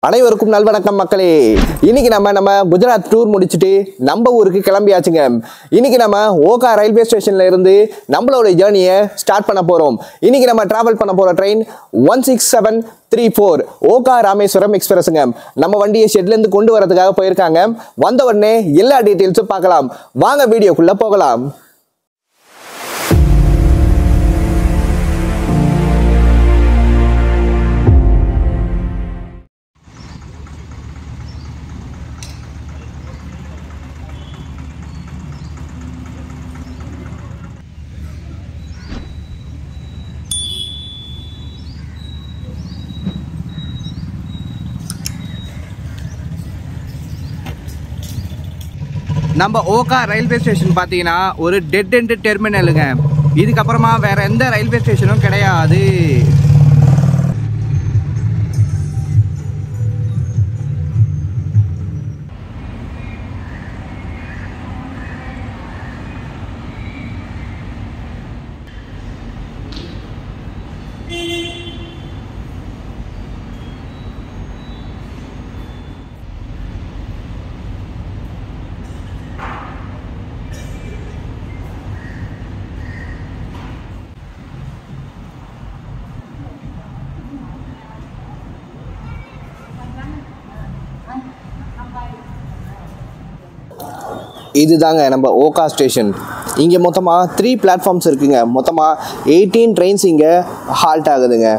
அனைவருக்கும் நல்வணக்கம் மக்களே இன்னைக்கு நம்ம நம்ம குஜராத் டூர் முடிச்சுட்டு நம்ம ஊருக்கு கிளம்பியாச்சுங்க இன்னைக்கு நம்ம ஓகா ரயில்வே ஸ்டேஷன்ல இருந்து நம்மளோட ஜேர்னியை ஸ்டார்ட் பண்ண போறோம் இன்னைக்கு நம்ம டிராவல் பண்ண போற train one six seven three four Okha Rameswaram எக்ஸ்பிரஸுங்க நம்ம வண்டியை ஷெட்ல இருந்து கொண்டு வரதுக்காக போயிருக்காங்க வந்த உடனே எல்லா டீட்டெயில்ஸும் பார்க்கலாம் வாங்க வீடியோக்குள்ள போகலாம் நம்ம ஓகா ரயில்வே ஸ்டேஷன் பார்த்தீங்கன்னா ஒரு டெட் எண்ட் டெர்மினலுங்க இதுக்கப்புறமா வேற எந்த ரயில்வே ஸ்டேஷனும் கிடையாது இதுதாங்க நம்ம ஓகா ஸ்டேஷன் இங்கே மொத்தமாக த்ரீ பிளாட்ஃபார்ம்ஸ் இருக்குங்க மொத்தமாக எயிட்டீன் ட்ரெயின்ஸ் இங்கே ஹால்ட் ஆகுதுங்க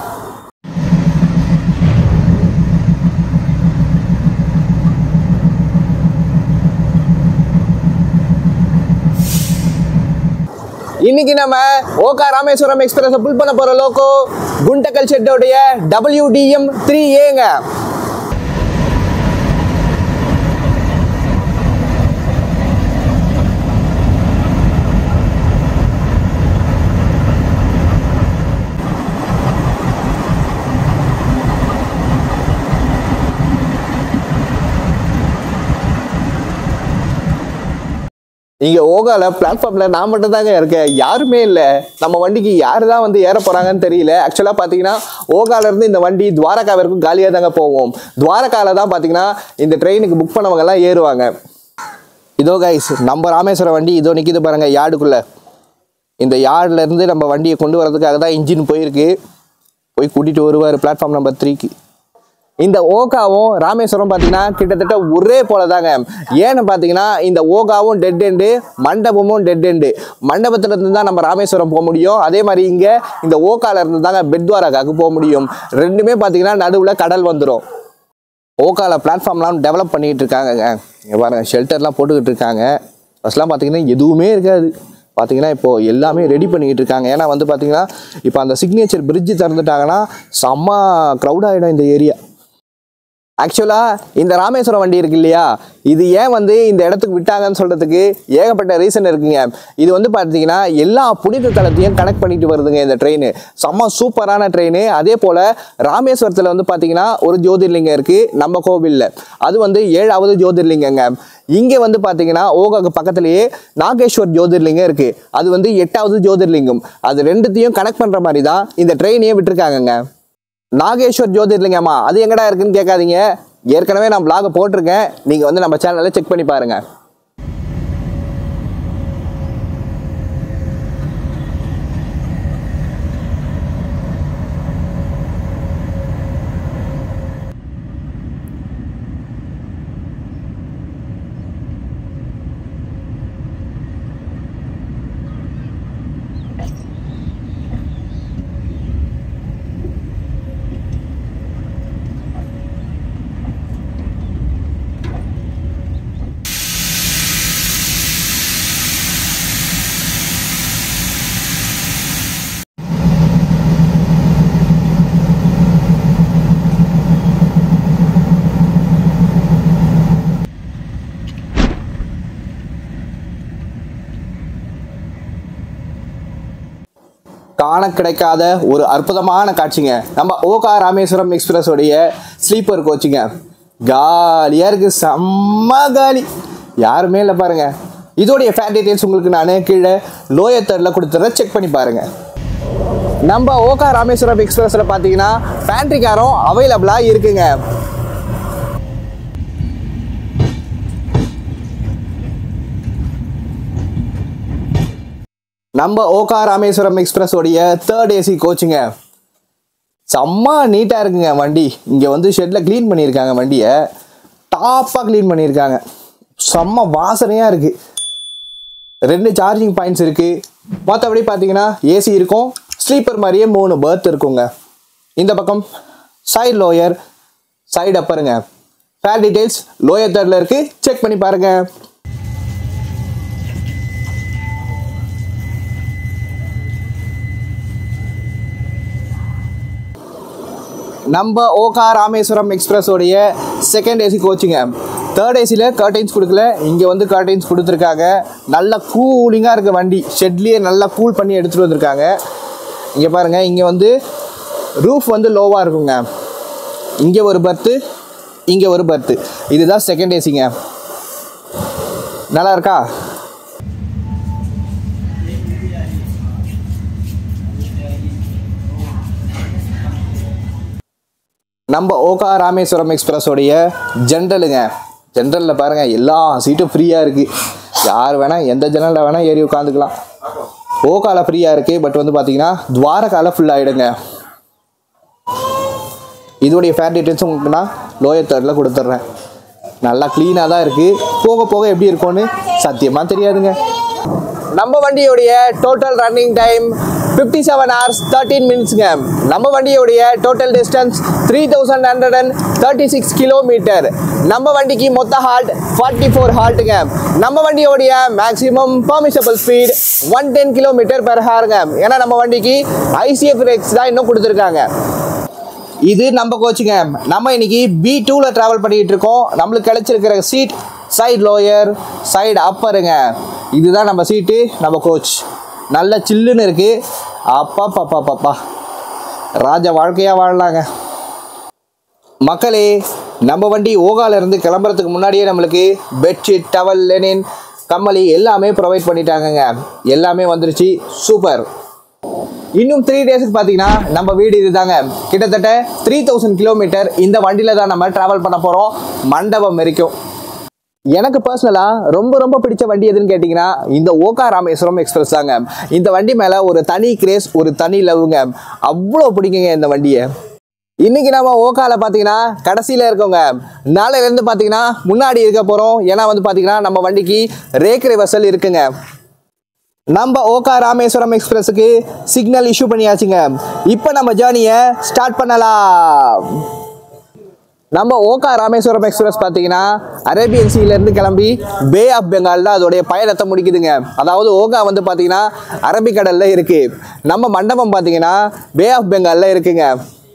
இன்னைக்கு நம்ம ஓகா ராமேஸ்வரம் எக்ஸ்பிரஸ் புல் பண்ண போற லோகோ குண்டக்கல் ஷெட்டோடைய டபிள்யூடிஎம் த்ரீ ஏங்க இங்க ஓகால பிளாட்ஃபார்ம்ல நான் மட்டும் தாங்க இருக்கேன் யாருமே இல்லை நம்ம வண்டிக்கு யாரு தான் வந்து ஏற போறாங்கன்னு தெரியல ஆக்சுவலா பாத்தீங்கன்னா ஓகால இருந்து இந்த வண்டி துவாரகா வரைக்கும் காலியா தாங்க போவோம் துவாரகால தான் பாத்தீங்கன்னா இந்த ட்ரெயினுக்கு புக் பண்ணவங்க எல்லாம் ஏறுவாங்க இதோ கைஸ் நம்ம ராமேஸ்வரம் வண்டி இதோ நிக்குது பாருங்க யார்டுக்குள்ள இந்த யார்ட்ல இருந்து நம்ம வண்டியை கொண்டு வரதுக்காக தான் இன்ஜின் போயிருக்கு போய் கூட்டிட்டு வருவார் பிளாட்ஃபார்ம் நம்பர் த்ரீக்கு இந்த ஓகாவும் ராமேஸ்வரம் பார்த்தீங்கன்னா கிட்டத்தட்ட ஒரே போல தாங்க ஏன்னு பார்த்தீங்கன்னா இந்த ஓகாவும் டெட் எண்டு மண்டபமும் டெட் எண்டு மண்டபத்துல இருந்து தான் நம்ம ராமேஸ்வரம் போக முடியும் அதே மாதிரி இங்கே இந்த ஓகால இருந்து தாங்க பெட்வாராக்காக்கு போக முடியும் ரெண்டுமே பார்த்தீங்கன்னா நடுவில் கடல் வந்துடும் ஓகால பிளாட்ஃபார்ம்லாம் டெவலப் பண்ணிக்கிட்டு இருக்காங்கங்க இங்கே பாருங்க ஷெல்டர்லாம் போட்டுக்கிட்டு இருக்காங்க ஃபஸ்ட்லாம் பார்த்தீங்கன்னா எதுவுமே இருக்காது பார்த்தீங்கன்னா இப்போ எல்லாமே ரெடி பண்ணிக்கிட்டு இருக்காங்க ஏன்னா வந்து பார்த்தீங்கன்னா இப்போ அந்த சிக்னேச்சர் பிரிட்ஜ் திறந்துட்டாங்கன்னா செம்ம க்ரௌட் ஆகிடும் இந்த ஏரியா ஆக்சுவலாக இந்த ராமேஸ்வரம் வண்டி இருக்கு இல்லையா இது ஏன் வந்து இந்த இடத்துக்கு விட்டாங்கன்னு சொல்கிறதுக்கு ஏகப்பட்ட ரீசன் இருக்குங்க இது வந்து பார்த்தீங்கன்னா எல்லா புனித தலத்தையும் கனெக்ட் பண்ணிட்டு வருதுங்க இந்த ட்ரெயின் செம்ம சூப்பரான ட்ரெயின் அதே போல் ராமேஸ்வரத்தில் வந்து பார்த்தீங்கன்னா ஒரு ஜோதிர்லிங்கம் இருக்குது நம்ம கோவிலில் அது வந்து ஏழாவது ஜோதிர்லிங்கங்க இங்கே வந்து பார்த்தீங்கன்னா ஓகாக்கு பக்கத்துலேயே நாகேஸ்வர் ஜோதிர்லிங்கம் இருக்குது அது வந்து எட்டாவது ஜோதிர்லிங்கம் அது ரெண்டுத்தையும் கனெக்ட் பண்ணுற மாதிரி தான் இந்த ட்ரெயினையே விட்டுருக்காங்கங்க நாகேஸ்வர் ஜோதிர்லிங்கம்மா அது எங்கடா இருக்குன்னு கேட்காதீங்க ஏற்கனவே நான் vlog போட்டிருக்கேன் நீங்கள் வந்து நம்ம சேனலில் செக் பண்ணி பாருங்க காண கிடைக்காத ஒரு அற்புதமான காட்சிங்க நம்ம ஓகா ராமேஸ்வரம் எக்ஸ்பிரஸ் உடைய ஸ்லீப்பர் கோச்சுங்க காலியாக இருக்கு செம்ம காலி யாருமே இல்லை பாருங்க இதோடைய ஃபேன் டீடைல்ஸ் உங்களுக்கு நான் கீழே லோயர் தேர்டில் கொடுத்துட்றேன் செக் பண்ணி பாருங்க நம்ம ஓகா ராமேஸ்வரம் எக்ஸ்பிரஸில் பார்த்தீங்கன்னா பேண்ட்ரி காரும் அவைலபிளாக இருக்குங்க நம்ம ஓகா ராமேஸ்வரம் எக்ஸ்பிரஸ் உடைய தேர்ட் ஏசி கோச்சுங்க செம்ம நீட்டாக இருக்குங்க வண்டி இங்கே வந்து ஷெட்டில் க்ளீன் பண்ணியிருக்காங்க வண்டியை டாப்பாக க்ளீன் பண்ணியிருக்காங்க செம்ம வாசனையாக இருக்குது ரெண்டு சார்ஜிங் பாயிண்ட்ஸ் இருக்குது மற்றபடி பார்த்தீங்கன்னா ஏசி இருக்கும் ஸ்லீப்பர் மாதிரியே மூணு berth இருக்குங்க இந்த பக்கம் சைடு லோயர் சைடு அப்பருங்க ஃபேர் டீடைல்ஸ் லோயர் தேர்டில் இருக்குது செக் பண்ணி பாருங்கள் நம்ம ஓகா ராமேஸ்வரம் எக்ஸ்பிரஸ் உடைய செகண்ட் ஏசி கோச்சிங்க தேர்ட் ஏசியில் கர்டைன்ஸ் கொடுக்கல இங்கே வந்து கர்டைன்ஸ் கொடுத்துருக்காங்க நல்ல கூலிங்காக இருக்குது வண்டி ஷெட்லேயே நல்லா கூல் பண்ணி எடுத்துகிட்டு வந்திருக்காங்க இங்கே பாருங்கள் இங்கே வந்து ரூஃப் வந்து லோவாக இருக்குங்க இங்கே ஒரு பர்த்து இங்கே ஒரு பர்த்து இதுதான் செகண்ட் ஏசிங்க நல்லா இருக்கா நம்ம ஓகா ராமேஸ்வரம் எக்ஸ்பிரஸோடைய ஜென்ரலுங்க ஜென்ரலில் பாருங்கள் எல்லா சீட்டும் ஃப்ரீயாக இருக்குது யார் வேணால் எந்த ஜன்னலில் வேணால் ஏறி உட்காந்துக்கலாம் ஓகால ஃப்ரீயாக இருக்குது பட் வந்து பார்த்தீங்கன்னா துவாரகால ஃபுல் ஆகிடுங்க இதோடைய ஃபேர் டீட்டெயில்ஸ் உங்களுக்கு நான் லோயர் தேர்டில் கொடுத்துட்றேன் நல்லா க்ளீனாக தான் இருக்குது போக போக எப்படி இருக்கும்னு சத்தியமாக தெரியாதுங்க நம்ம வண்டியோடைய total running time fifty seven hours thirteen மினிட்ஸுங்க நம்ம வண்டியோடைய total distance three thousand hundred and thirty six kilometre நம்ம வண்டிக்கு மொத்த ஹால்ட் ஃபார்ட்டி ஃபோர் ஹால்ட்டுங்க நம்ம வண்டியோடைய maximum permissible speed one ten kilometre per ஹாருங்க ஏன்னா நம்ம வண்டிக்கு ஐசிஎஃப் பிரேக்ஸ் தான் இன்னும் கொடுத்துருக்காங்க இது நம்ம கோச்சுங்க நம்ம இன்னைக்கு பி டூவில் ட்ராவல் பண்ணிட்டு இருக்கோம் நம்மளுக்கு கிடைச்சிருக்கிற சீட் சைடு லோயர் சைடு அப்பருங்க இதுதான் நம்ம சீட்டு நம்ம கோச் நல்ல சில்லுன்னு இருக்கு அப்பா பாப்பா பாப்பா ராஜா வாழ்க்கையாக வாழலாங்க மக்களே நம்ம வண்டி ஓகால இருந்து கிளம்புறதுக்கு முன்னாடியே நம்மளுக்கு பெட்ஷீட் டவல் லெனின் கம்மலி எல்லாமே ப்ரொவைட் பண்ணிட்டாங்கங்க எல்லாமே வந்துருச்சு சூப்பர் இன்னும் த்ரீ டேஸ்க்கு பார்த்தீங்கன்னா நம்ம வீடு இதுதாங்க கிட்டத்தட்ட த்ரீ தௌசண்ட் கிலோமீட்டர் இந்த வண்டியில் தான் நம்ம ட்ராவல் பண்ண போகிறோம் மண்டபம் வரைக்கும் எனக்கு பர்சனலாக ரொம்ப ரொம்ப பிடிச்ச வண்டி எதுன்னு கேட்டிங்கன்னா இந்த ஓகா ராமேஸ்வரம் எக்ஸ்பிரஸ் தாங்க இந்த வண்டி மேலே ஒரு தனி கிரேஸ் ஒரு தனி லவ்ங்க அவ்வளோ பிடிக்குங்க இந்த வண்டியை இன்னைக்கு நம்ம ஓகால பார்த்தீங்கன்னா கடைசியில் இருக்கோங்க நாளையிலேருந்து பார்த்தீங்கன்னா முன்னாடி இருக்க போகிறோம் ஏன்னா வந்து பார்த்தீங்கன்னா நம்ம வண்டிக்கு ரேக் ரிவர்சல் இருக்குங்க நம்ம ஓகா ராமேஸ்வரம் எக்ஸ்பிரஸுக்கு சிக்னல் இஷ்யூ பண்ணியாச்சுங்க இப்போ நம்ம ஜேர்னியை ஸ்டார்ட் பண்ணலாம் நம்ம ஓகா ராமேஸ்வரம் எக்ஸ்பிரஸ் பார்த்தீங்கன்னா அரேபியன் சீலேருந்து கிளம்பி பே ஆஃப் பெங்கால் தான் அதோடைய பயணத்தை முடிக்குதுங்க அதாவது ஓகா வந்து பார்த்தீங்கன்னா அரபிக்கடலில் இருக்குது நம்ம மண்டபம் பார்த்தீங்கன்னா பே ஆஃப் பெங்காலில் இருக்குங்க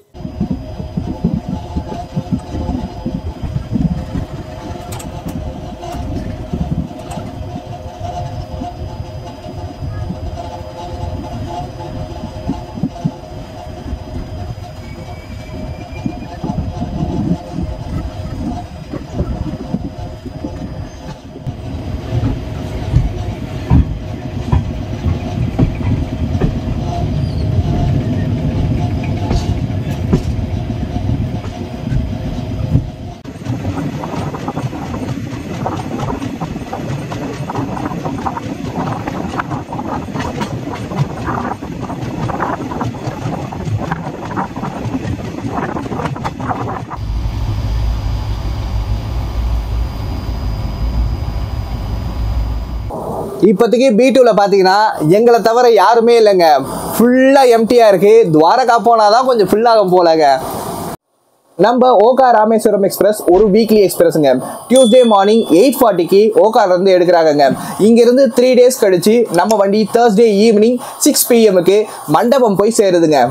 இப்போதைக்கு பி டூவில் பார்த்தீங்கன்னா எங்களை தவிர யாருமே இல்லைங்க ஃபுல்லாக எம்டியாக இருக்குது துவாரகா போனால் தான் கொஞ்சம் ஃபுல்லாகும் போலங்க நம்ம ஓகா ராமேஸ்வரம் எக்ஸ்பிரஸ் ஒரு வீக்லி எக்ஸ்பிரஸ்ங்க டியூஸ்டே மார்னிங் எயிட் ஃபார்ட்டிக்கு ஓகாலேருந்து எடுக்கிறாங்கங்க இங்கேருந்து த்ரீ டேஸ் கழிச்சு நம்ம வண்டி தேர்ஸ்டே ஈவினிங் சிக்ஸ் பிஎம்முக்கு மண்டபம் போய் சேருதுங்க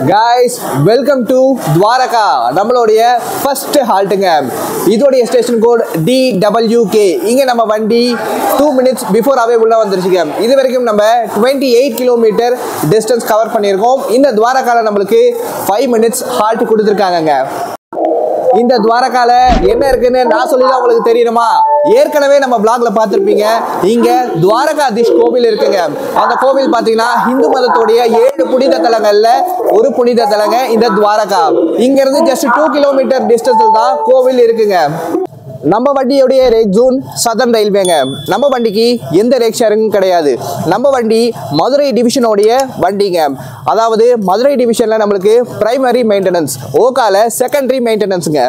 காய்ஸ் வெல்கம் டு துவாரகா நம்மளுடைய ஃபர்ஸ்ட் ஹால்ட்டுங்க இதோடைய station code D W K இங்கே நம்ம வண்டி டூ மினிட்ஸ் பிஃபோர் அவைபிளாக வந்துருச்சுங்க இது வரைக்கும் நம்ம twenty eight kilometre distance cover பண்ணியிருக்கோம் இந்த துவாரகாவில் நம்மளுக்கு ஃபைவ் மினிட்ஸ் ஹால்ட் கொடுத்துருக்காங்கங்க இந்த துவாரகால என்ன இருக்குன்னு நான் சொல்லி தான் உங்களுக்கு தெரியணுமா ஏற்கனவே நம்ம பிளாக்ல பார்த்துருப்பீங்க இங்க துவாரகாதீஷ் கோவில் இருக்குங்க அந்த கோவில் பார்த்தீங்கன்னா இந்து மதத்துடைய ஏழு புனித தலங்கள்ல ஒரு புனித தலங்க இந்த துவாரகா இங்க இருந்து ஜஸ்ட் டூ கிலோமீட்டர் டிஸ்டன்ஸில் தான் கோவில் இருக்குங்க நம்ம வண்டியுடைய ரேக் ஜூன் சதர்ன் ரயில்வேங்க நம்ம வண்டிக்கு எந்த ரேக் ஷேரிங்கும் கிடையாது நம்ம வண்டி மதுரை டிவிஷனோடைய வண்டிங்க அதாவது மதுரை டிவிஷனில் நம்மளுக்கு பிரைமரி மெயின்டெனன்ஸ் ஓகால செகண்டரி மெயின்டெனன்ஸுங்க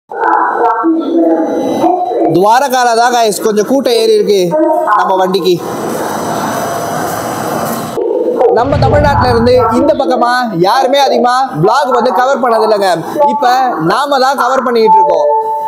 துவாரகால தான் guys கொஞ்சம் கூட்டம் ஏறி இருக்கு நம்ம வண்டிக்கு நம்ம தமிழ்நாட்டில இருந்து இந்த பக்கமா யாருமே அதிகமா vlog வந்து கவர் பண்ணது இல்லைங்க இப்ப நாம தான் கவர் பண்ணிட்டு இருக்கோம்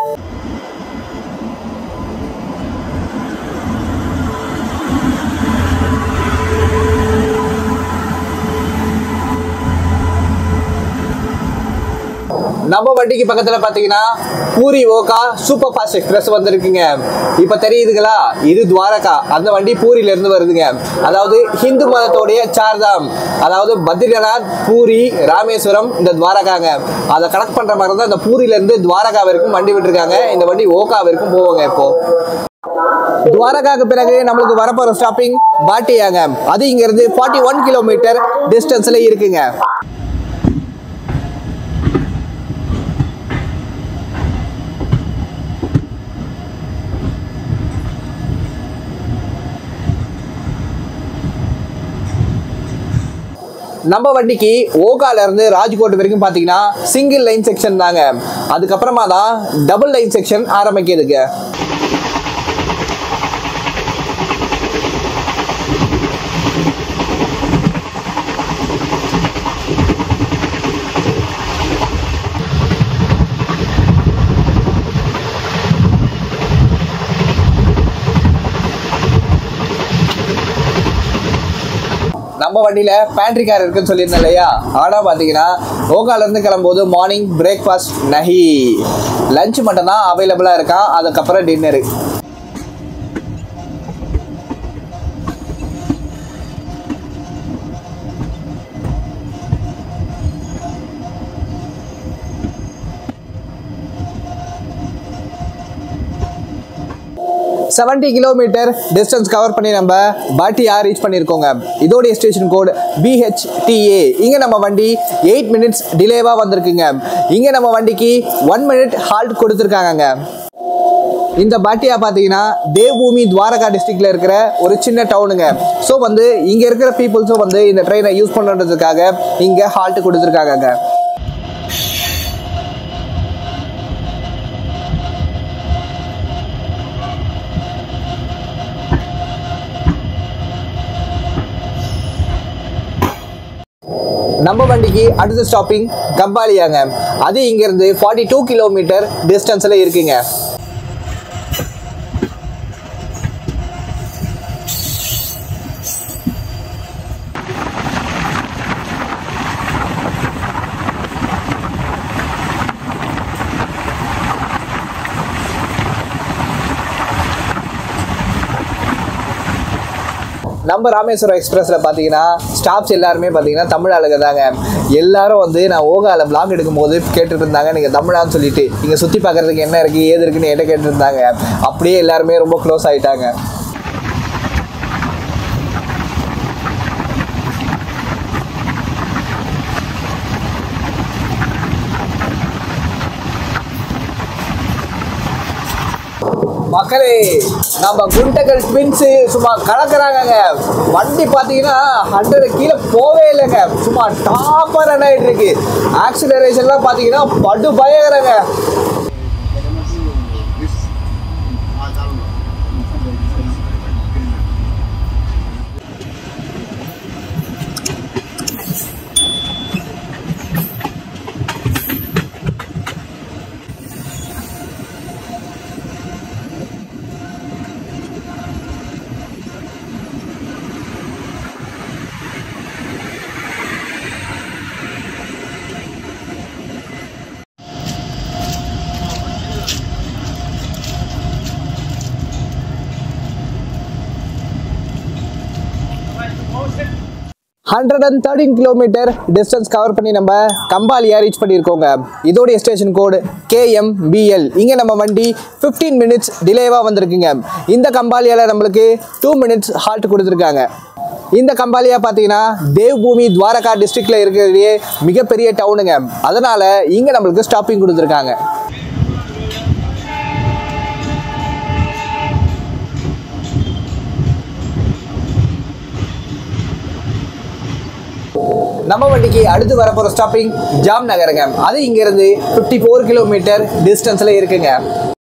நம்ம வண்டிக்கு பக்கத்துல பாத்தீங்கன்னா Puri Okha super fast express வந்திருக்குங்க இப்ப தெரியுதுங்களா இது துவாரகா அந்த வண்டி பூரியில இருந்து வருதுங்க அதாவது ஹிந்து மதத்தோடைய சார்தாம் அதாவது பத்ரிநாத் பூரி ராமேஸ்வரம் இந்த துவாரகாங்க அதை கனெக்ட் பண்ற மாதிரி தான் இந்த பூரியில இருந்து துவாரகா வரைக்கும் வண்டி விட்டுருக்காங்க இந்த வண்டி ஓகா வரைக்கும் போவாங்க இப்போ துவாரகாக்கு பிறகு நம்மளுக்கு வரப்போற ஸ்டாப்பிங் பாட்டியாங்க அது இங்க இருந்து ஃபார்ட்டி ஒன் கிலோமீட்டர் டிஸ்டன்ஸ்ல இருக்குங்க நம்ம வண்டிக்கு ஓகால இருந்து ராஜ்கோட் வரைக்கும் பார்த்தீங்கன்னா சிங்கிள் லைன் செக்ஷன் தாங்க அதுக்கப்புறமா தான் டபுள் லைன் செக்ஷன் ஆரம்பிக்குதுங்க நம்ம வண்டியில பேண்ட்ரி கார் இருக்குன்னு சொல்லியிருந்தேன் இல்லையா ஆனா பாத்தீங்கன்னா ஓகால இருந்து கிளம்பும்போது மார்னிங் பிரேக்ஃபாஸ்ட் நஹி லஞ்ச் மட்டும் தான் அவைலபிளா இருக்கான் அதுக்கப்புறம் dinner seventy kilometre distance cover பண்ணி நம்ம பாட்டியா ரீச் பண்ணியிருக்கோங்க இதோடைய ஸ்டேஷன் கோடு பிஹெச்டிஏ இங்கே நம்ம வண்டி எயிட் மினிட்ஸ் டிலேவாக வந்திருக்குங்க இங்கே நம்ம வண்டிக்கு ஒன் மினிட் ஹால்ட் கொடுத்துருக்காங்கங்க இந்த பாட்டியா பார்த்தீங்கன்னா தேவ்பூமி துவாரகா டிஸ்ட்ரிக்ட்ல இருக்கிற ஒரு சின்ன டவுனுங்க ஸோ வந்து இங்கே இருக்கிற பீப்புள்ஸும் வந்து இந்த ட்ரெயினை யூஸ் பண்ணுறதுக்காக இங்கே ஹால்ட் கொடுத்துருக்காங்கங்க நம்ம வண்டிக்கு அடுத்த ஸ்டாப்பிங் கம்பாலியாங்க அது இங்கேருந்து ஃபார்ட்டி டூ கிலோமீட்டர் டிஸ்டன்ஸில் இருக்குங்க நம்ம ராமேஸ்வரம் எக்ஸ்பிரஸ்ல பார்த்தீங்கன்னா ஸ்டாஃப்ஸ் எல்லாருமே பார்த்தீங்கன்னா தமிழ் ஆளுங்க தாங்க எல்லாரும் வந்து நான் ஓகால vlog எடுக்கும்போது கேட்டுட்டு இருந்தாங்க நீங்கள் தமிழான்னு சொல்லிட்டு இங்கே சுற்றி பார்க்கறதுக்கு என்ன இருக்குது ஏது இருக்குன்னு என்கிட்ட கேட்டுட்டு இருந்தாங்க அப்படியே எல்லாருமே ரொம்ப க்ளோஸ் ஆயிட்டாங்க மக்களே நம்ம குண்டகல் ட்வின்ஸு சும்மா கலக்குறாங்கங்க வண்டி பார்த்தீங்கன்னா ஹண்ட்ரட் கீழே போவே இல்லைங்க சும்மா டாப்பாக ரன் ஆகிட்டு இருக்கு ஆக்சிலரேஷன்லாம் பார்த்தீங்கன்னா படு பயங்கரங்க hundred and thirteen kilometre distance cover பண்ணி நம்ம கம்பாலியா ரீச் பண்ணியிருக்கோங்க இதோடைய ஸ்டேஷன் கோடு கேஎம்பிஎல் இங்கே நம்ம வண்டி 15 மினிட்ஸ் டிலேவாக வந்திருக்குங்க இந்த கம்பாலியாவில் நம்மளுக்கு டூ மினிட்ஸ் ஹால்ட் கொடுத்துருக்காங்க இந்த கம்பாலியா பார்த்தீங்கன்னா தேவ்பூமி துவாரகா டிஸ்ட்ரிக்ட்ல இருக்கிறதுலே மிகப்பெரிய டவுனுங்க அதனால இங்கே நம்மளுக்கு ஸ்டாப்பிங் கொடுத்துருக்காங்க நம்ம வண்டிக்கு அடுத்து வரப்போகிற ஸ்டாப்பிங் ஜாம் நகருங்க அது இங்கேருந்து ஃபிஃப்டி ஃபோர் கிலோமீட்டர் டிஸ்டன்ஸில் இருக்குங்க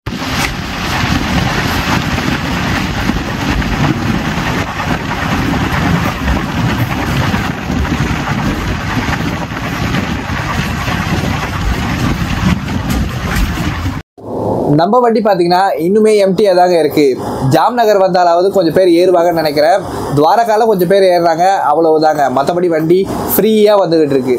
நம்ம வண்டி பார்த்தீங்கன்னா இன்னுமே எம்டியாக தாங்க இருக்கு ஜாம் நகர் வந்தாலாவது கொஞ்சம் பேர் ஏறுவாங்கன்னு நினைக்கிறேன் துவாரகால கொஞ்சம் பேர் ஏறுறாங்க அவ்வளவுதாங்க மற்றபடி வண்டி ஃப்ரீயாக வந்துகிட்டு இருக்கு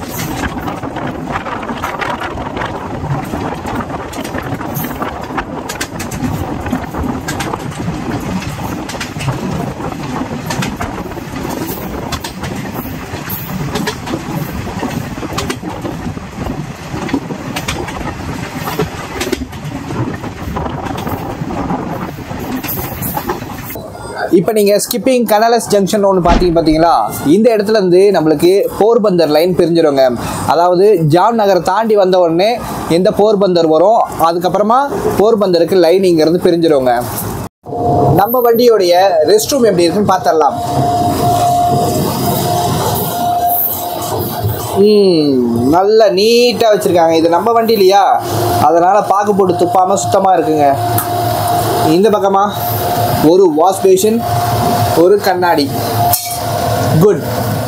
இப்போ நீங்கள் ஸ்கிப்பிங் கனலஸ் ஜங்ஷன் ஒன்று பார்த்தீங்க பார்த்தீங்களா இந்த இடத்துல இருந்து நம்மளுக்கு போர்பந்தர் லைன் பிரிஞ்சிருங்க அதாவது ஜாம் நகரை தாண்டி வந்த உடனே எந்த போர்பந்தர் வரும் அதுக்கப்புறமா போர்பந்தருக்கு லைன் இங்கேருந்து பிரிஞ்சிருங்க நம்ம வண்டியோடைய ரெஸ்ட் ரூம் எப்படி இருக்குன்னு பார்த்துடலாம் ம் நல்ல நீட்டாக வச்சுருக்காங்க இது நம்ம வண்டி இல்லையா அதனால் பாக்கு போட்டு துப்பாமல் சுத்தமாக இருக்குங்க இந்த பக்கமா ஒரு வாஷ் பேஷன் ஒரு கண்ணாடி good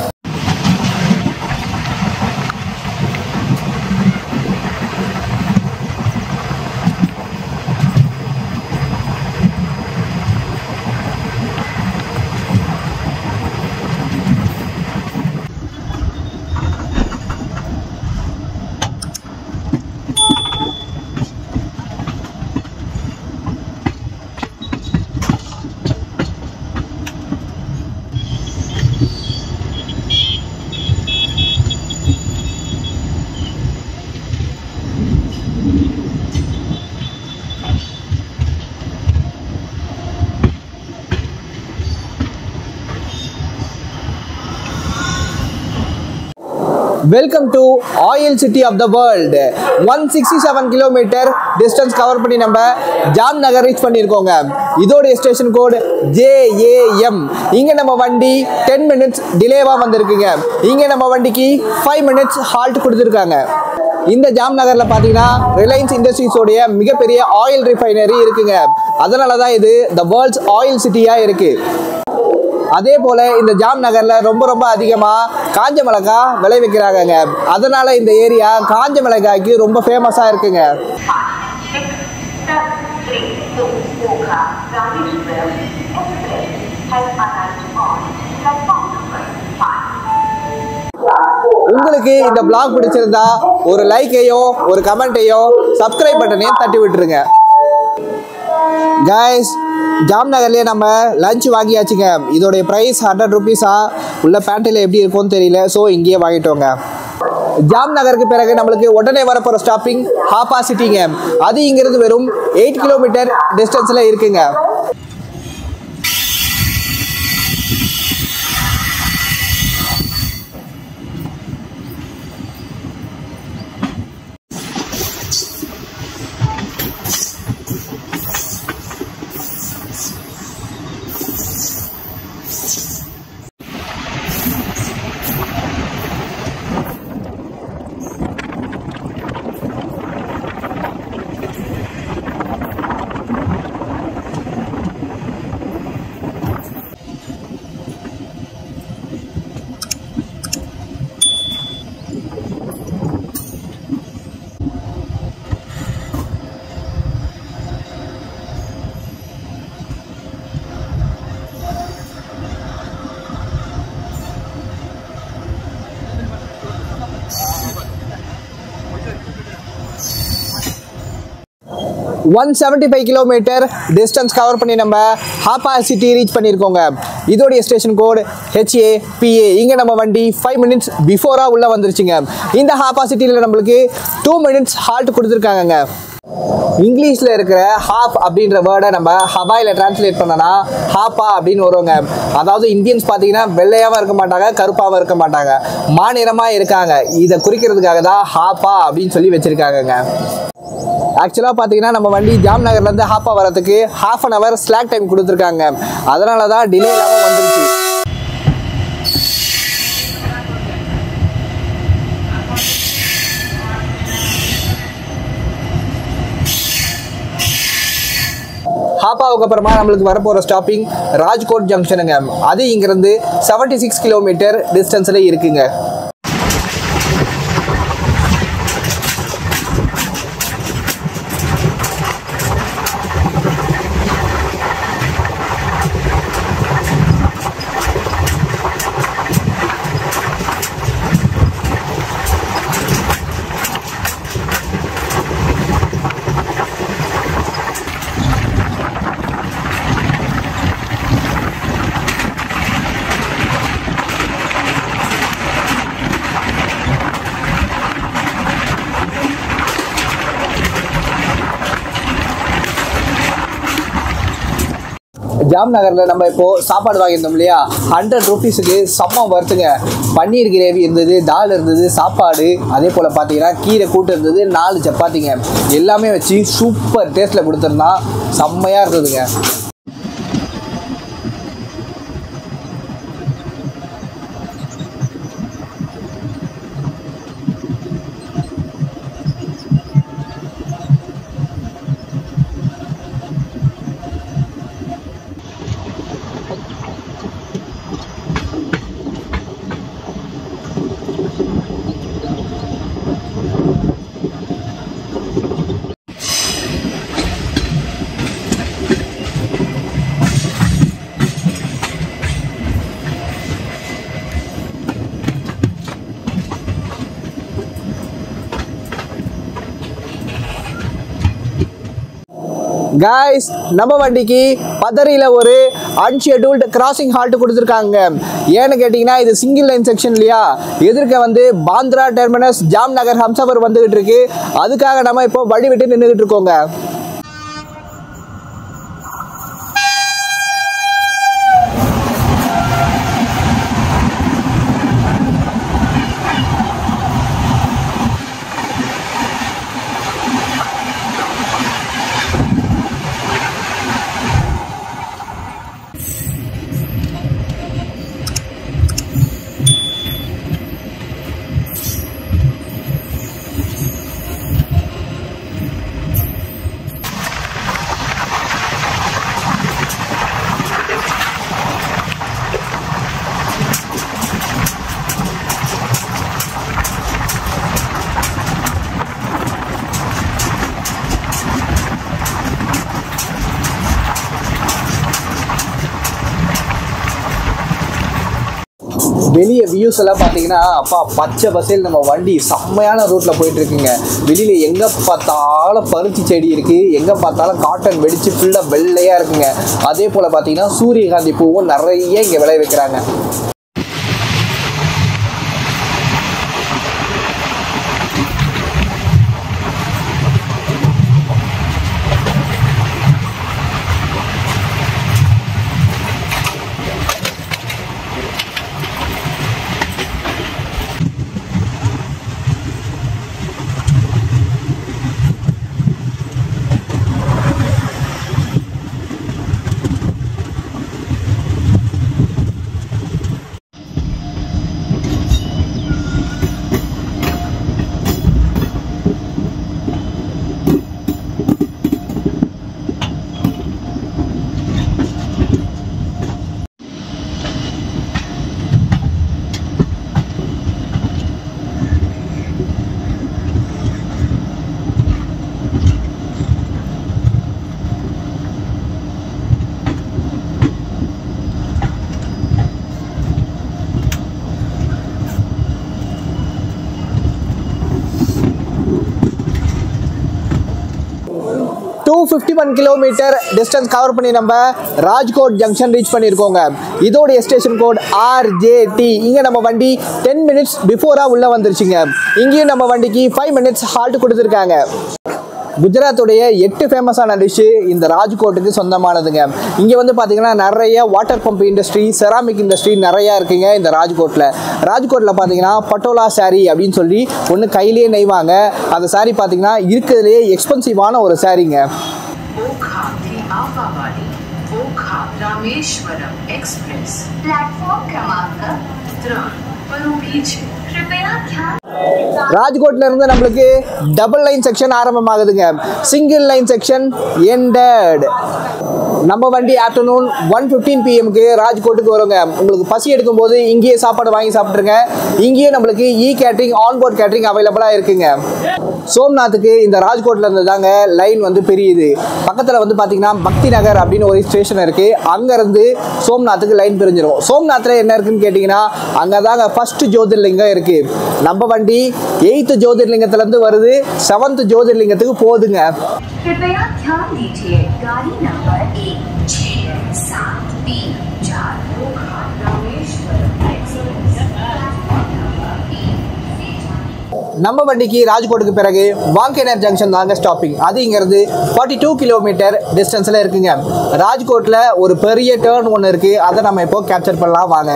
welcome to oil city of the world one sixty seven kilometre distance cover பண்ணி நம்ம ஜாம் நகர் ரீச் பண்ணியிருக்கோங்க இதோடைய ஸ்டேஷன் கோடு ஜேஏஎம் இங்கே நம்ம வண்டி டென் மினிட்ஸ் டிலேவாக வந்திருக்குங்க இங்கே நம்ம வண்டிக்கு ஃபைவ் மினிட்ஸ் ஹால்ட் கொடுத்துருக்காங்க இந்த ஜாம் நகர்ல பாத்தீங்கன்னா ரிலையன்ஸ் இண்டஸ்ட்ரீஸோடைய மிகப்பெரிய ஆயில் ரிஃபைனரி இருக்குங்க அதனால தான் இது த வேர்ல்ட்ஸ் ஆயில் சிட்டியா இருக்கு அதே போல இந்த ஜாம் நகர்ல ரொம்ப ரொம்ப அதிகமா காஞ்ச மிளகாய் விளைவிக்கிறாங்கங்க அதனால இந்த ஏரியா காஞ்ச மிளகாய்க்கு ரொம்ப ஃபேமஸா இருக்குங்க six, seven, three, two, Walker, Dalrymple, Express, has arrived on platform number five. உங்களுக்கு இந்த பிளாக் பிடிச்சிருந்தா ஒரு லைக்கையோ ஒரு கமெண்ட்டையோ சப்ஸ்கிரைப் பட்டனையும் தட்டி விட்டுருங்க கைஸ் ஜாம் நகர்லேயே நம்ம லஞ்ச் வாங்கியாச்சுங்க இதோடைய ப்ரைஸ் ஹண்ட்ரட் ருபீஸா உள்ள பேண்ட்டில் எப்படி இருக்கும்னு தெரியல ஸோ இங்கேயே வாங்கிட்டோங்க ஜாம் நகருக்கு பிறகு நம்மளுக்கு உடனே வரப்போகிற ஸ்டாப்பிங் ஹாப்பா சிட்டிங்க அது இங்கிருந்து வெறும் எயிட் கிலோமீட்டர் டிஸ்டன்ஸில் இருக்குங்க one seventy five kilometre distance cover பண்ணி நம்ம ஹாப்பா சிட்டி ரீச் பண்ணியிருக்கோங்க இதோடைய ஸ்டேஷன் கோட் ஹெச்ஏ பிஏ இங்கே நம்ம வண்டி ஃபைவ் மினிட்ஸ் பிஃபோராக உள்ளே வந்துருச்சுங்க இந்த ஹாப்பா சிட்டியில் நம்மளுக்கு டூ மினிட்ஸ் ஹால்ட் கொடுத்துருக்காங்கங்க இங்கிலீஷில் இருக்கிற ஹாஃப் அப்படின்ற வேர்டை நம்ம ஹவாயில் டிரான்ஸ்லேட் பண்ணனா ஹாப்பா அப்படின்னு வருவாங்க அதாவது இந்தியன்ஸ் பார்த்தீங்கன்னா வெள்ளையாகவும் இருக்க மாட்டாங்க கருப்பாகவும் இருக்க மாட்டாங்க மாநிறமாக இருக்காங்க இதை குறிக்கிறதுக்காக தான் ஹாப்பா அப்படின்னு சொல்லி வச்சுருக்காங்கங்க ஆக்சுவலாக பார்த்தீங்கன்னா நம்ம வண்டி ஜாம் நகர்லேருந்து ஹாப்பா வரதுக்கு half an hour slack time கொடுத்துருக்காங்க அதனால தான் டிலே இல்லாமல் வந்துருச்சு ஹாப்பாவுக்கு அப்புறமா நம்மளுக்கு வரப்போகிற ஸ்டாப்பிங் ராஜ்கோட் ஜங்ஷனுங்க அது இங்கேருந்து செவன்ட்டி சிக்ஸ் கிலோமீட்டர் டிஸ்டன்ஸில் இருக்குங்க ஜாம் நகரில் நம்ம இப்போ சாப்பாடு வாங்கியிருந்தோம் இல்லையா ஹண்ட்ரட் ருபீஸுக்கு செம்ம வருத்துங்க பன்னீர் கிரேவி இருந்தது தால் இருந்தது சாப்பாடு அதே போல் பார்த்தீங்கன்னா கீரை கூட்டு இருந்தது நாலு சப்பாத்திங்க எல்லாமே வச்சு சூப்பர் டேஸ்ட்டில் கொடுத்துருந்தா செம்மையாக இருந்ததுங்க காய்ஸ் நம்ம வண்டிக்கு பதரியில் ஒரு அன்ஷெட்யூல்டு கிராசிங் ஹால்ட் கொடுத்துருக்காங்க ஏன்னு கேட்டிங்கன்னா இது சிங்கிள் லைன் செக்ஷன் இல்லையா எதிர்க்க வந்து பாந்த்ரா டெர்மினஸ் ஜாம் நகர் ஹம்சபர் வந்துகிட்டு இருக்கு அதுக்காக நம்ம இப்போ வழி விட்டு நின்றுகிட்டு இருக்கோங்க வெளியே வியூஸ் எல்லாம் பார்த்தீங்கன்னா அப்பா பச்சை பசேல் நம்ம வண்டி செம்மையான ரூட்டில் போயிட்டு இருக்குங்க வெளியில் எங்கே பார்த்தாலும் பருத்தி செடி இருக்குது எங்கே பார்த்தாலும் காட்டன் வெடிச்சு ஃபுல்லாக வெள்ளையாக இருக்குங்க அதே போல் பார்த்தீங்கன்னா சூரியகாந்தி பூவும் நிறைய இங்கே விளை வைக்கிறாங்க two fifty one kilometre distance cover பண்ணி நம்ம ராஜ்கோட் ஜங்ஷன் ரீச் பண்ணியிருக்கோங்க இதோடைய ஸ்டேஷன் கோட் ஆர்ஜேடி இங்கே நம்ம வண்டி டென் மினிட்ஸ் பிஃபோராக உள்ளே வந்துருச்சுங்க இங்கேயும் நம்ம வண்டிக்கு ஃபைவ் மினிட்ஸ் ஹால்ட் கொடுத்துருக்காங்க குஜராத்துடைய எட்டு ஃபேமஸான டிஷ்ஷு இந்த ராஜ்கோட்டுக்கு சொந்தமானதுங்க இங்கே வந்து பார்த்தீங்கன்னா நிறைய water pump industry ceramic industry நிறையா இருக்குங்க இந்த ராஜ்கோட்டில் ராஜ்கோட்டில் பார்த்தீங்கன்னா பட்டோலா saree அப்படின்னு சொல்லி ஒன்று கையிலேயே நெய்வாங்க அந்த saree பார்த்தீங்கன்னா இருக்கிறதுலேயே எக்ஸ்பென்சிவான ஒரு சாரீங்க ओखा थी आवावाली ओखा रामेश्वरम एक्सप्रेस प्लेटफॉर्म क्रमांक त्रण परूभी छे कृपया ध्यान ராஜ்கோட்ல இருந்து நம்மளுக்கு டபுள் லைன் செக்ஷன் ஆரம்பமாகுதுங்க சிங்கிள் லைன் செக்ஷன் எண்டட் நம்ம வண்டி ஆஃப்டர்நூன் ஒன் ஃபிஃப்டீன் பிஎம்க்கு ராஜ்கோட்டுக்கு வருங்க உங்களுக்கு பசி எடுக்கும்போது இங்கேயே சாப்பாடு வாங்கி சாப்பிட்ருங்க இங்கேயே நம்மளுக்கு இ கேட்ரிங் ஆன்போர்ட் கேட்ரிங் அவைலபிளாக இருக்குங்க சோம்நாத்துக்கு இந்த ராஜ்கோட்ல இருந்து தாங்க லைன் வந்து பிரியுது பக்கத்தில் வந்து பார்த்தீங்கன்னா பக்தி நகர் அப்படின்னு ஒரு ஸ்டேஷன் இருக்குது அங்கேருந்து சோம்நாத்துக்கு லைன் பிரிஞ்சிடும் சோம்நாத்தில் என்ன இருக்குன்னு கேட்டிங்கன்னா அங்கே தாங்க ஃபர்ஸ்ட் ஜோதிர்லிங்கம் இருக்குது நம்ம வண்டி எயித்து ஜோதிர்லிங்கத்துலேருந்து வருது செவன்த் ஜோதிர்லிங்கத்துக்கு போகுதுங்க कृपया ध्यान दीजिए गाड़ी नंबर एक छः सात तीन चार Okha Rameswaram express platform number एक से जाने நம்ம வண்டிக்கு ராஜ்கோட்டுக்கு பிறகு வாங்கேனர் ஜங்ஷன் தாங்க ஸ்டாப்பிங் அது இங்கிறது ஃபார்ட்டி டூ கிலோமீட்டர் டிஸ்டன்ஸில் இருக்குங்க ராஜ்கோட்டில் ஒரு பெரிய டேர்ன் ஒன்று இருக்குது அதை நம்ம இப்போ கேப்சர் பண்ணலாம் வாங்க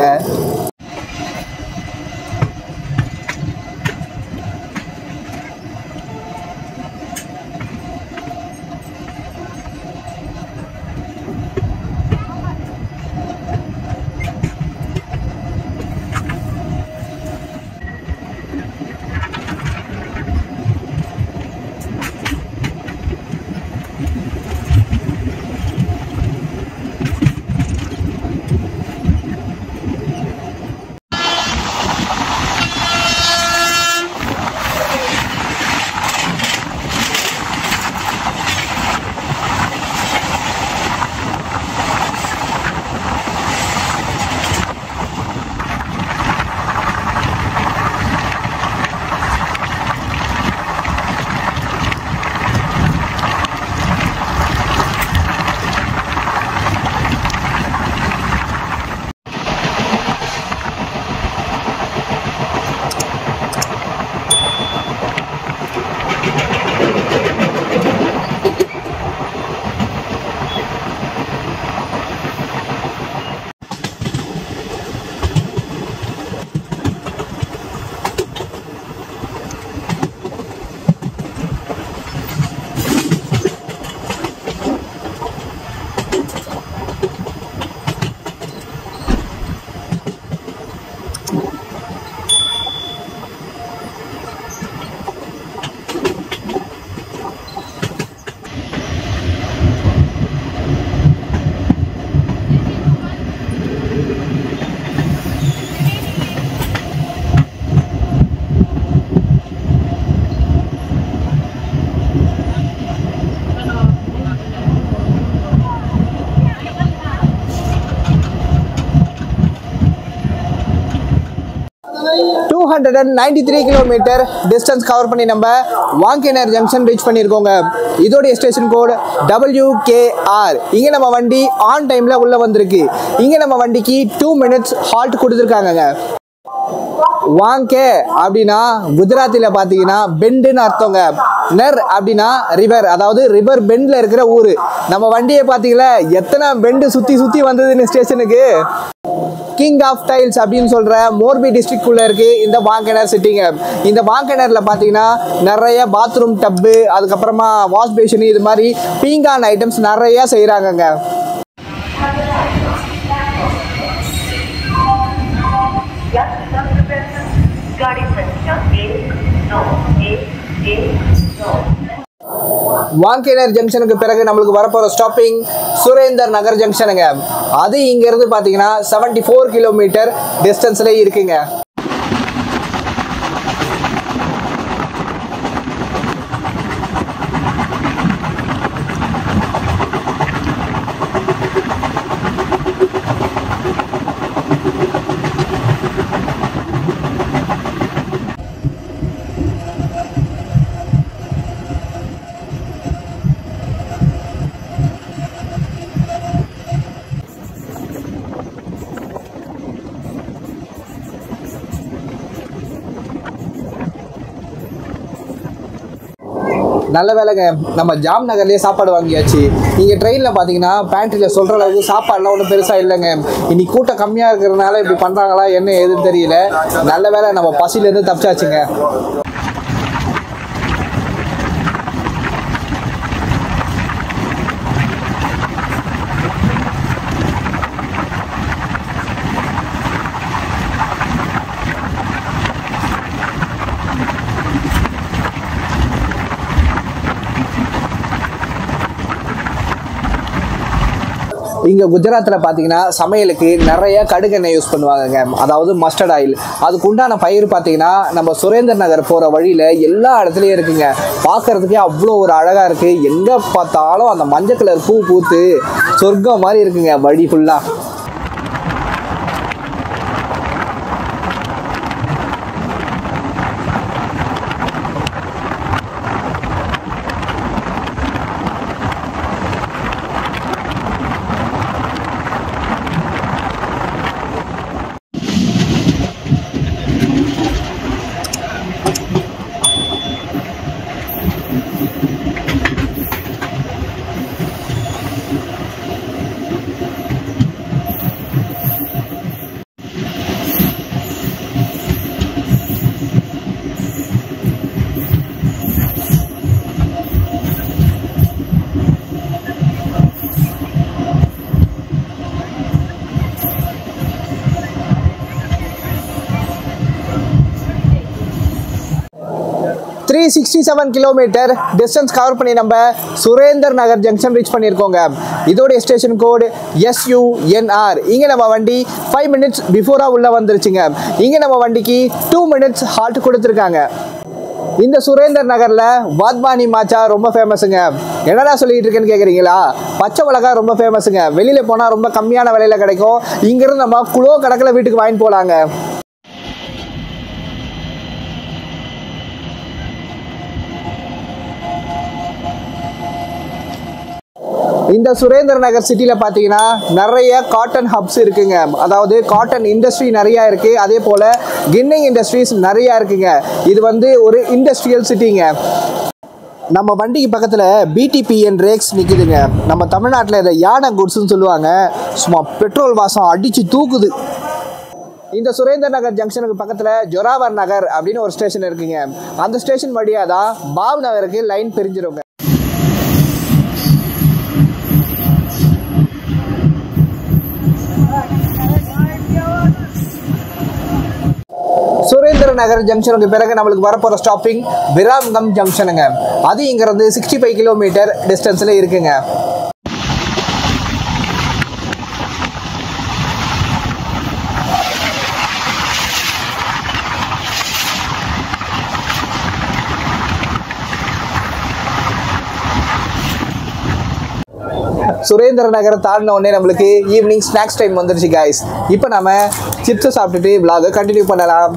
two hundred and ninety three kilometre distance cover பண்ணி நம்ம வாங்கேனர் ஜங்ஷன் ரீச் பண்ணியிருக்கோங்க இதோடைய ஸ்டேஷன் கோட் WKR இங்கே நம்ம வண்டி ஆன் டைமில் உள்ளே வந்திருக்கு இங்கே நம்ம வண்டிக்கு டூ மினிட்ஸ் ஹால்ட் கொடுத்துருக்காங்கங்க வாங்கே அப்படின்னா குஜராத்தியில் பார்த்தீங்கன்னா பெண்டுன்னு அர்த்தங்க நெர் அப்படின்னா ரிவர் அதாவது ரிவர் பெண்டில் இருக்கிற ஊர் நம்ம வண்டியை பார்த்தீங்களா எத்தனை பெண்டு சுற்றி சுற்றி வந்ததுன்னு ஸ்டேஷனுக்கு கிங் ஆஃப் டைல்ஸ் அப்படின்னு சொல்கிற மோர்பி டிஸ்ட்ரிக்ட் உள்ள இருக்கு இந்த வாங்கனர் சிட்டிங்க இந்த வாங்கனரில் பார்த்தீங்கன்னா நிறைய பாத்ரூம் டப்பு அதுக்கப்புறமா வாஷ் பேஷன் இது மாதிரி பீங்கான் ஐட்டம்ஸ் நிறைய செய்கிறாங்கங்க गाड़ी संख्या एक नौ एक एक नौ வாங்கேனர் ஜங்ஷனுக்கு பிறகு நம்மளுக்கு வரப்போகிற ஸ்டாப்பிங் சுரேந்தர் நகர் ஜங்ஷனுங்க அது இங்கேருந்து பார்த்தீங்கன்னா செவன்டி ஃபோர் கிலோமீட்டர் டிஸ்டன்ஸில் இருக்குங்க நல்ல வேலைங்க நம்ம ஜாம் நகர்லேயே சாப்பாடு வாங்கியாச்சு நீங்கள் ட்ரெயினில் பார்த்தீங்கன்னா பேண்ட்ரியில் சொல்கிற அளவுக்கு சாப்பாடுலாம் ஒன்றும் பெருசாக இல்லைங்க இன்னைக்கு கூட்டம் கம்மியாக இருக்கிறதுனால இப்படி பண்ணுறாங்களா என்ன ஏதுன்னு தெரியல நல்ல வேலை நம்ம பசிலேருந்து தப்பிச்சாச்சுங்க இங்கே குஜராத்தில் பார்த்தீங்கன்னா சமையலுக்கு நிறைய கடுகெண்ணெய் யூஸ் பண்ணுவாங்கங்க அதாவது மஸ்டர்ட் ஆயில் அதுக்கு உண்டான பயிர் பார்த்தீங்கன்னா நம்ம சுரேந்தர் நகர் போகிற வழியில் எல்லா இடத்துலையும் இருக்குங்க பார்க்கறதுக்கே அவ்வளோ ஒரு அழகாக இருக்குது எங்கே பார்த்தாலும் அந்த மஞ்சள் கலர் பூ பூத்து சொர்க்கம் மாதிரி இருக்குங்க வழி ஃபுல்லாக three sixty seven kilometre distance cover பண்ணி நம்ம சுரேந்தர் நகர் ஜங்ஷன் ரீச் பண்ணியிருக்கோங்க இதோடைய ஸ்டேஷன் கோடு எஸ்யூஎன்ஆர் இங்கே நம்ம வண்டி ஃபைவ் மினிட்ஸ் பிஃபோராக உள்ளே வந்துருச்சுங்க இங்கே நம்ம வண்டிக்கு டூ மினிட்ஸ் ஹால்ட் கொடுத்துருக்காங்க இந்த சுரேந்தர் நகரில் வாத்வானி மாச்சா ரொம்ப ஃபேமஸுங்க என்னடா சொல்லிட்டு இருக்கேன்னு கேட்குறீங்களா பச்சை மிளகா ரொம்ப ஃபேமஸுங்க வெளியில் போனால் ரொம்ப கம்மியான விலையில் கிடைக்கும் இங்கேருந்து நம்ம குளோ கணக்கில் வீட்டுக்கு வாங்கிட்டு போகலாங்க இந்த சுரேந்திர நகர் சிட்டியில் பார்த்தீங்கன்னா நிறைய காட்டன் ஹப்ஸ் இருக்குங்க அதாவது காட்டன் இண்டஸ்ட்ரி நிறையா இருக்குது அதே போல் கின்னிங் இண்டஸ்ட்ரீஸ் நிறையா இருக்குங்க இது வந்து ஒரு இண்டஸ்ட்ரியல் சிட்டிங்க நம்ம வண்டிக்கு பக்கத்தில் பிடிபிஎன் ரேக்ஸ் நிற்குதுங்க நம்ம தமிழ்நாட்டில் இதை யானை குட்ஸ்னு சொல்லுவாங்க சும்மா பெட்ரோல் வாசம் அடித்து தூக்குது இந்த சுரேந்தர் நகர் ஜங்ஷனுக்கு பக்கத்தில் ஜொராவர் நகர் அப்படின்னு ஒரு ஸ்டேஷன் இருக்குங்க அந்த ஸ்டேஷன் வழியாக தான் பாவ் நகருக்கு லைன் பிரிஞ்சிருங்க சுரேந்திர நகர் ஜங்ஷனுக்கு பிறகு நம்மளுக்கு வரப்போகிற ஸ்டாப்பிங் விராம்கம் ஜங்ஷனுங்க அது இங்கிருந்து சிக்ஸ்டி ஃபைவ் கிலோமீட்டர் டிஸ்டன்ஸில் இருக்குங்க சுரேந்திர நகரை தாண்டின உடனே நம்மளுக்கு ஈவினிங் ஸ்நாக்ஸ் டைம் வந்துருச்சு காய்ஸ் இப்போ நம்ம சிப்ஸை சாப்பிட்டுட்டு vlog கண்டினியூ பண்ணலாம்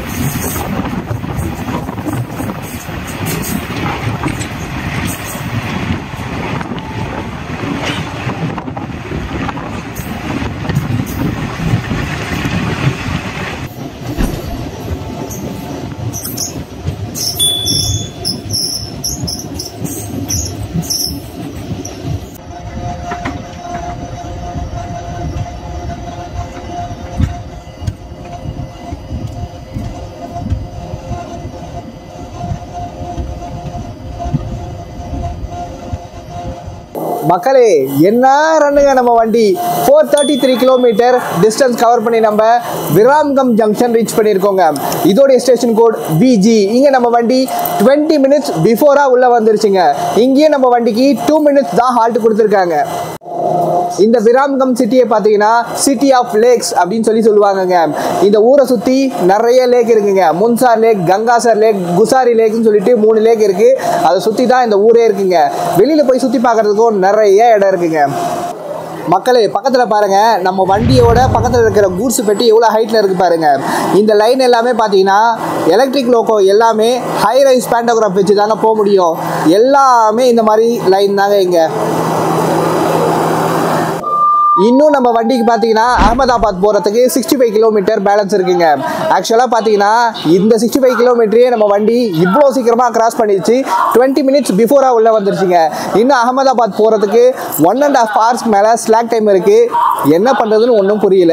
மக்களே என்ன ரன்னுங்க நம்ம வண்டி four thirty three kilometre distance cover பண்ணி நம்ம விராம்கம் ஜங்ஷன் ரீச் பண்ணியிருக்கோங்க இதோடைய ஸ்டேஷன் கோட் பிஜி இங்கே நம்ம வண்டி டுவெண்ட்டி மினிட்ஸ் பிஃபோராக உள்ளே வந்துருச்சுங்க இங்கேயே நம்ம வண்டிக்கு டூ மினிட்ஸ் தான் ஹால்ட் கொடுத்துருக்காங்க இந்த விராம்கம் சிட்டியை பார்த்தீங்கன்னா சிட்டி ஆஃப் லேக்ஸ் அப்படின்னு சொல்லி சொல்லுவாங்கங்க இந்த ஊரை சுற்றி நிறைய லேக் இருக்குங்க முன்சார் லேக் கங்காசர் லேக் குசாரி லேக்னு சொல்லிட்டு மூணு லேக் இருக்கு அதை சுற்றி தான் இந்த ஊரே இருக்குங்க வெளியில் போய் சுற்றி பார்க்கறதுக்கும் நிறைய இடம் இருக்குங்க மக்களே பக்கத்தில் பாருங்க நம்ம வண்டியோட பக்கத்தில் இருக்கிற கூட்ஸ் பெட்டி எவ்வளோ ஹைட்டில் இருக்கு பாருங்க இந்த லைன் எல்லாமே பார்த்தீங்கன்னா எலக்ட்ரிக் லோக்கோ எல்லாமே ஹை ரைஸ் பேண்டோகிராஃப் வச்சு தாங்க போக முடியும் எல்லாமே இந்த மாதிரி லைன் தாங்க இங்கே இன்னும் நம்ம வண்டிக்கு பார்த்தீங்கன்னா அகமதாபாத் போகிறதுக்கு சிக்ஸ்டி ஃபைவ் கிலோமீட்டர் பேலன்ஸ் இருக்குங்க ஆக்சுவலாக பார்த்தீங்கன்னா இந்த சிக்ஸ்டி ஃபைவ் கிலோமீட்டரே நம்ம வண்டி இவ்வளோ சீக்கிரமாக கிராஸ் பண்ணிடுச்சு டுவெண்ட்டி மினிட்ஸ் பிஃபோராக உள்ளே வந்துருச்சுங்க இன்னும் அகமதாபாத் போகிறதுக்கு ஒன் அண்ட் ஹாஃப் ஹவர்ஸ்க்கு மேலே ஸ்லாக் டைம் இருக்குது என்ன பண்ணுறதுன்னு ஒன்றும் புரியல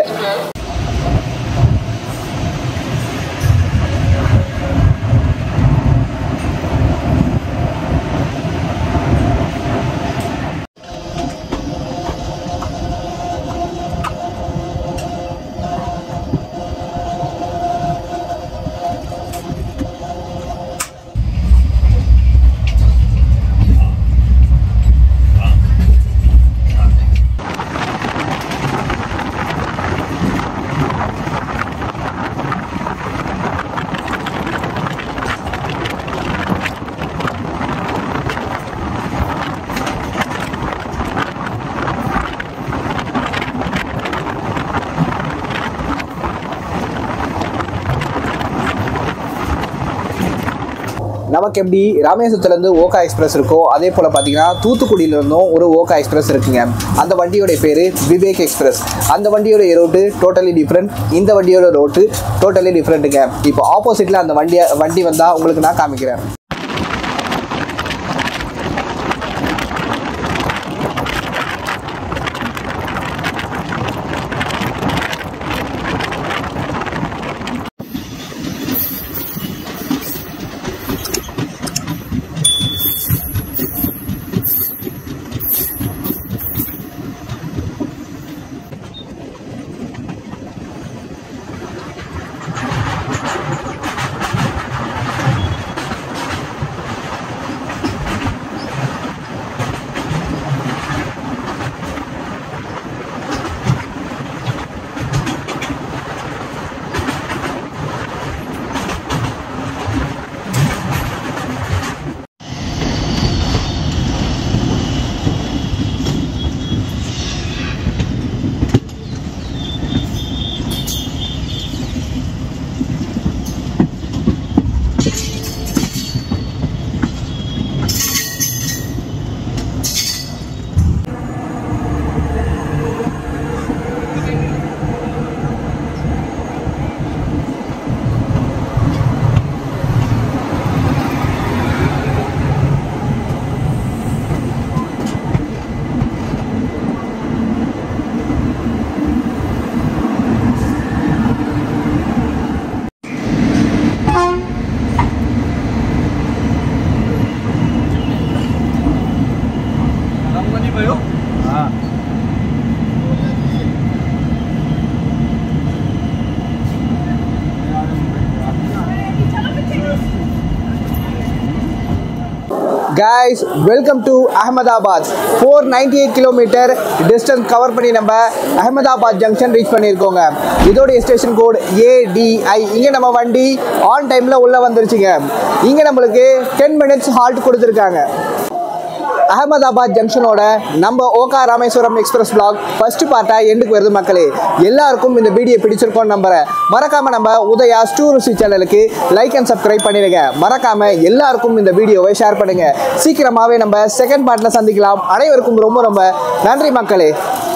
நமக்கு எப்படி ராமேஸ்வரத்துலேருந்து ஓகா எக்ஸ்பிரஸ் இருக்கோ அதே போல் பார்த்தீங்கன்னா தூத்துக்குடியிலேருந்தும் ஒரு ஓகா எக்ஸ்பிரஸ் இருக்குங்க அந்த வண்டியோட பேர் விவேக் எக்ஸ்பிரஸ் அந்த வண்டியோட ரோட்டு டோட்டலி டிஃப்ரெண்ட் இந்த வண்டியோட ரோட்டு டோட்டலி டிஃப்ரெண்ட்டுங்க இப்போ ஆப்போசிட்டில் அந்த வண்டி வண்டி வந்தால் உங்களுக்கு நான் காமிக்கிறேன் guys welcome to Ahmedabad four ninety eight kilometre distance cover பண்ணி நம்ம அகமதாபாத் ஜங்ஷன் ரீச் பண்ணியிருக்கோங்க இதோடைய ஸ்டேஷன் கோட் ஏடிஐ இங்கே நம்ம வண்டி ஆன் டைமில் உள்ளே வந்துருச்சுங்க இங்கே நம்மளுக்கு டென் மினிட்ஸ் ஹால்ட் கொடுத்துருக்காங்க அகமதாபாத் ஜங்ஷனோட நம்ம Okha Rameswaram express block first பார்ட்டாக எண்டுக்கு வருது மக்களே எல்லாருக்கும் இந்த வீடியோ பிடிச்சிருக்கோம்னு நம்புறேன் மறக்காம நம்ம உதயா ஸ்டூருசி சேனலுக்கு லைக் அண்ட் சப்ஸ்கிரைப் பண்ணிடுங்க மறக்காம எல்லாருக்கும் இந்த வீடியோவை ஷேர் பண்ணுங்க சீக்கிரமாவே நம்ம செகண்ட் பார்ட்ல சந்திக்கலாம் அனைவருக்கும் ரொம்ப ரொம்ப நன்றி மக்களே